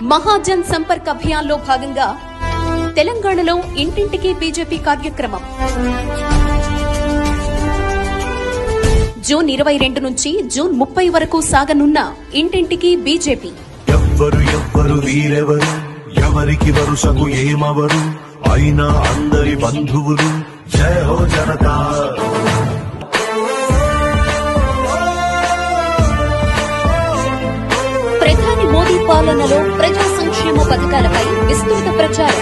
మహాజన్ సంపర్క్ అభియాన్లో భాగంగా తెలంగాణలో ఇంటింటికి బీజేపీ కార్యక్రమం జూన్ ఇరవై రెండు నుంచి జూన్ ముప్పై వరకు సాగనున్న ఇంటింటికి బీజేపీ ఎవ్వరు ఎవ్వరు వీరెవరు ఎవరికి వరుసకు ఏమవరు అయినా అందరి బంధువులు జయ హో జనతా ప్రధాని మోదీ పాలనలో ప్రజా సంక్షేమ పథకాలపై విస్తృత ప్రచారం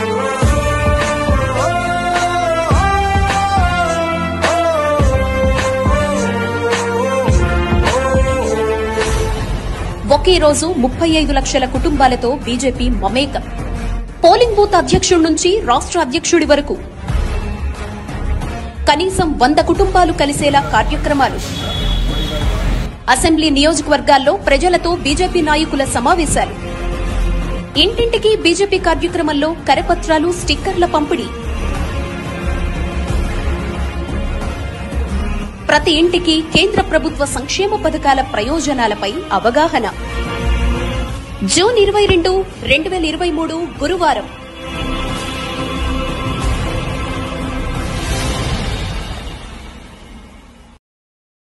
ఒకే రోజు ముప్పై ఐదు లక్షల కుటుంబాలతో బీజేపీ మమేకం పోలింగ్ బూత్ అధ్యక్షుడి నుంచి రాష్ట్ర అధ్యక్షుడి వరకు కనీసం వంద కుటుంబాలు కలిసేలా కార్యక్రమాలు అసెంబ్లీ నియోజకవర్గాల్లో ప్రజలతో బీజేపీ నాయకుల సమావేశాలు ఇంటింటికి బీజేపీ కార్యక్రమంలో కరపత్రాలు స్టిక్కర్ల పంపిణీ ప్రతి ఇంటికి కేంద్ర ప్రభుత్వ సంక్షేమ పథకాల ప్రయోజనాలపై అవగాహన జూన్ ఇరవై రెండు రెండు వేల ఇరవై మూడు గురువారం